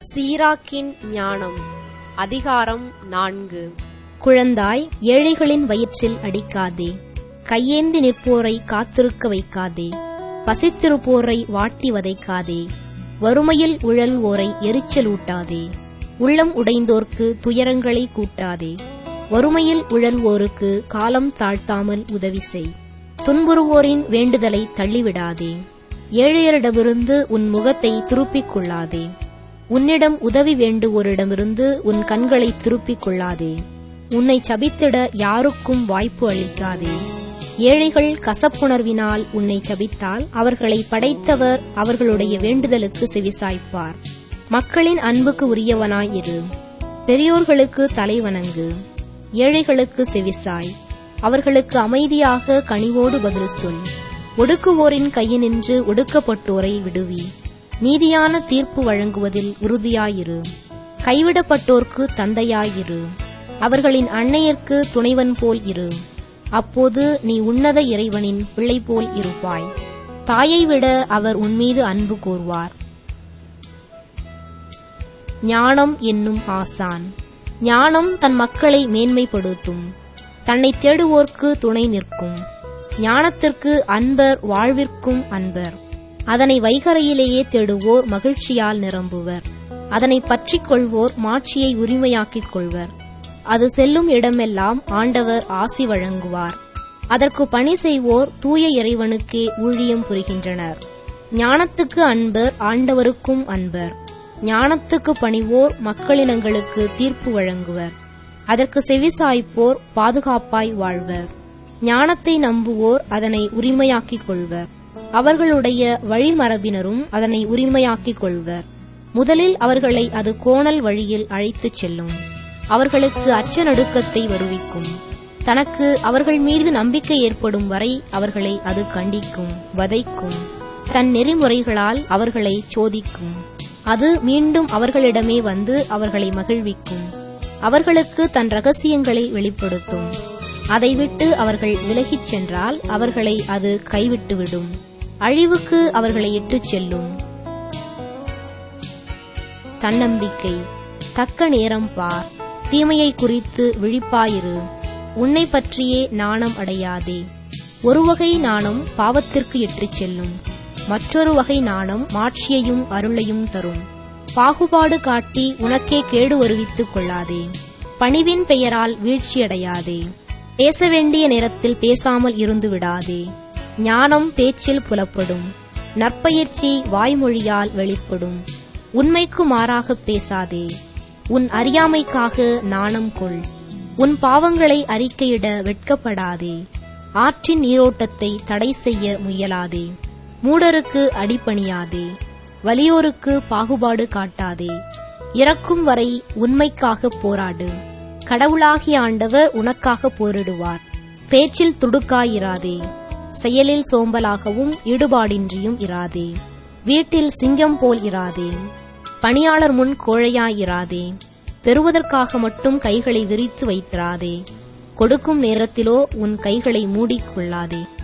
சீராக்கின் ஞானம் அதிகாரம் நான்கு குழந்தாய் ஏழைகளின் வயிற்றில் அடிக்காதே கையேந்தி நிற்போரை காத்திருக்க வைக்காதே பசித்திருப்போரை வாட்டி வதைக்காதே வறுமையில் உழல்வோரை எரிச்சலூட்டாதே உள்ளம் உடைந்தோர்க்கு துயரங்களை கூட்டாதே வறுமையில் உழல்வோருக்கு காலம் தாழ்த்தாமல் உதவி செய் துன்புறுவோரின் வேண்டுதலை தள்ளிவிடாதே ஏழையரிடமிருந்து உன் முகத்தை திருப்பிக் கொள்ளாதே உன்னிடம் உதவி வேண்டுவோரிடமிருந்து உன் கண்களை திருப்பிக் கொள்ளாதே உன்னை சபித்திட யாருக்கும் வாய்ப்பு அளிக்காதே ஏழைகள் கசப்புணர்வினால் உன்னை சபித்தால் அவர்களை படைத்தவர் அவர்களுடைய வேண்டுதலுக்கு செவிசாய்ப்பார் மக்களின் அன்புக்கு உரியவனாய் இரு பெரியோர்களுக்கு தலைவணங்கு ஏழைகளுக்கு செவிசாய் அவர்களுக்கு அமைதியாக கனிவோடு பதில் சொல் ஒடுக்குவோரின் கையினின்று ஒடுக்கப்பட்டோரை விடுவி நீதியான தீர்ப்பு வழங்குவதில் உறுதியாயிரு கைவிடப்பட்டோர்க்கு தந்தையாயிரு அவர்களின் அன்னையர்க்கு துணைவன் போல் இரு அப்போது நீ உன்னத இறைவனின் பிள்ளை போல் இருப்பாய் தாயை விட அவர் உன்மீது அன்பு கூர்வார் ஞானம் என்னும் ஆசான் ஞானம் தன் மக்களை மேன்மைப்படுத்தும் தன்னை தேடுவோர்க்கு துணை நிற்கும் ஞானத்திற்கு அன்பர் வாழ்விற்கும் அன்பர் அதனை வைகரையிலேயே தேடுவோர் மகிழ்ச்சியால் நிரம்புவர் அதனை பற்றிக் கொள்வோர் மாட்சியை உரிமையாக்கிக் கொள்வர் அது செல்லும் இடமெல்லாம் ஆண்டவர் ஆசி வழங்குவார் அதற்கு பணி செய்வோர் தூய இறைவனுக்கே ஊழியம் புரிகின்றனர் ஞானத்துக்கு அன்பர் ஆண்டவருக்கும் அன்பர் ஞானத்துக்கு பணிவோர் மக்களினங்களுக்கு தீர்ப்பு வழங்குவர் அதற்கு செவிசாய்ப்போர் பாதுகாப்பாய் வாழ்வர் ஞானத்தை நம்புவோர் அதனை உரிமையாக்கிக் கொள்வர் அவர்களுடைய வழிமரபினரும் அதனை உரிமையாக்கிக் கொள்வர் முதலில் அவர்களை அது கோணல் வழியில் அழைத்துச் செல்லும் அவர்களுக்கு அச்ச நடுக்கத்தை வருவிக்கும் தனக்கு அவர்கள் மீது நம்பிக்கை ஏற்படும் வரை அவர்களை அது கண்டிக்கும் வதைக்கும் தன் நெறிமுறைகளால் அவர்களை சோதிக்கும் அது மீண்டும் அவர்களிடமே வந்து அவர்களை மகிழ்விக்கும் அவர்களுக்கு தன் ரகசியங்களை வெளிப்படுத்தும் அதை விட்டு அவர்கள் விலகிச் சென்றால் அவர்களை அது கைவிட்டுவிடும் அழிவுக்கு அவர்களை இட்டுச் செல்லும் தன்னம்பிக்கை தக்க நேரம் பார் தீமையை குறித்து விழிப்பாயிரு உன்னை பற்றியே நாணம் அடையாதே ஒரு வகை நாணம் பாவத்திற்கு இட்டுச் செல்லும் மற்றொரு வகை நாணம் மாட்சியையும் அருளையும் தரும் பாகுபாடு காட்டி உனக்கே கேடு வருவித்துக் கொள்ளாதே பணிவின் பெயரால் வீழ்ச்சியடையாதே பேச வேண்டிய நேரத்தில் பேசாமல் இருந்து விடாதே ஞானம் பேச்சில் புலப்படும் நற்பயிற்சி வாய்மொழியால் வெளிப்படும் உண்மைக்கு மாறாகப் பேசாதே உன் அறியாமைக்காக நாணம் கொள் உன் பாவங்களை அறிக்கையிட வெட்கப்படாதே ஆற்றின் நீரோட்டத்தை தடை செய்ய முயலாதே மூடருக்கு அடிபணியாதே வலியோருக்கு பாகுபாடு காட்டாதே இறக்கும் வரை உண்மைக்காக போராடு கடவுளாகிய ஆண்டவர் உனக்காக போரிடுவார் பேச்சில் துடுக்காயிராதே செயலில் சோம்பலாகவும் ஈடுபாடின்றியும் இராதே வீட்டில் சிங்கம் போல் இராதே பணியாளர் முன் கோழையாயிராதே பெறுவதற்காக மட்டும் கைகளை விரித்து வைத்திராதே கொடுக்கும் நேரத்திலோ உன் கைகளை மூடிக்கொள்ளாதே